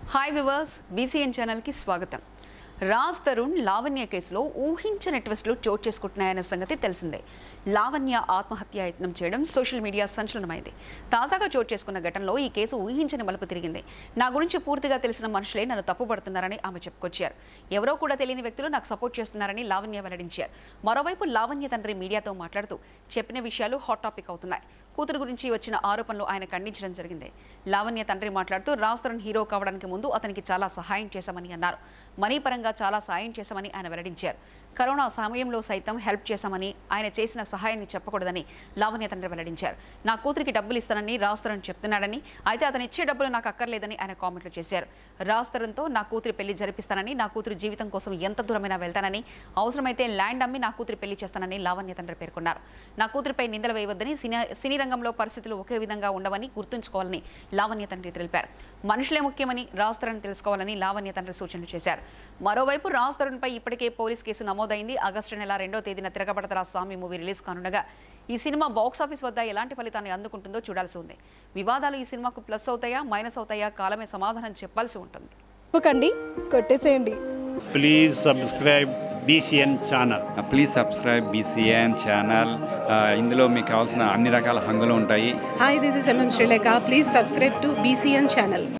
Hi viewers BCN ఛానల్కి స్వాగతం రాజ్ తరుణ్ లావణ్య కేసులో ఊహించని ట్విస్టులు చోటు చేసుకుంటున్నాయన్న సంగతి తెలిసిందే లావణ్య ఆత్మహత్య యత్నం చేయడం సోషల్ మీడియా సంచలనమైంది తాజాగా చోటు చేసుకున్న ఘటనలో ఈ కేసు ఊహించని మలుపు తిరిగింది నా గురించి పూర్తిగా తెలిసిన మనుషులే నన్ను తప్పుపడుతున్నారని ఆమె చెప్పుకొచ్చారు ఎవరో కూడా తెలియని వ్యక్తులు నాకు సపోర్ట్ చేస్తున్నారని లావణ్య వెల్లడించారు మరోవైపు లావణ్య తండ్రి మీడియాతో మాట్లాడుతూ చెప్పిన విషయాలు హాట్ టాపిక్ అవుతున్నాయి కూతురు గురించి వచ్చిన ఆరోపణలు ఆయన ఖండించడం జరిగింది లావణ్య తండ్రి మాట్లాడుతూ రాజ్ తరుణ్ హీరో కావడానికి ముందు అతనికి చాలా సహాయం చేశామని అన్నారు మనీ పరంగా చాలా సాయం చేశామని ఆయన వెల్లడించారు కరోనా సమయంలో సైతం హెల్ప్ చేశామని ఆయన చేసిన సహాయాన్ని చెప్పకూడదని లావణ్య తండ్రి వెల్లడించారు నా కూతురికి డబ్బులు ఇస్తానని రాజ్ తరుణ్ చెప్తున్నాడని అయితే అతను ఇచ్చే డబ్బులు నాకు అక్కర్లేదని ఆయన కామెంట్లు చేశారు రాజ్ తరుణ్తో నా కూతురి పెళ్లి జరిపిస్తానని నా కూతురు జీవితం కోసం ఎంత దూరమైనా వెళ్తానని అవసరమైతే ల్యాండ్ అమ్మి నా కూతురి పెళ్లి చేస్తానని లావణ్య తండ్రి పేర్కొన్నారు నా కూతురిపై నిందలు వేయవద్దని సినీ సినీ రంగంలో పరిస్థితులు ఒకే విధంగా ఉండవని గుర్తుంచుకోవాలని లావణ్య తండ్రి తెలిపారు మనుషులే ముఖ్యమని రాజ్ తరుణ్ తెలుసుకోవాలని లావణ్య తండ్రి సూచనలు చేశారు మరోవైపు రాజ్ తరుణ్పై ఇప్పటికే పోలీస్ కేసు నమోదైంది ఆగస్టు నెల రెండో తేదీన తిరగబడతరా స్వామి మూవీ రిలీజ్ కానుండగా ఈ సినిమా బాక్సాఫీస్ వద్ద ఎలాంటి ఫలితాన్ని అందుకుంటుందో చూడాల్సి ఉంది వివాదాలు ఈ సినిమాకు ప్లస్ అవుతాయా మైనస్ అవుతాయా కాలమే సమాధానం చెప్పాల్సి ఉంటుంది ఒప్పుకండి కొట్టేసేయండి please subscribe BCN channel please subscribe BCN channel ఇందులో మీకు కావాల్సిన అన్ని రకాల హంగులు ఉంటాయి Hi, this is MM Sri Lanka. Please subscribe to BCN channel.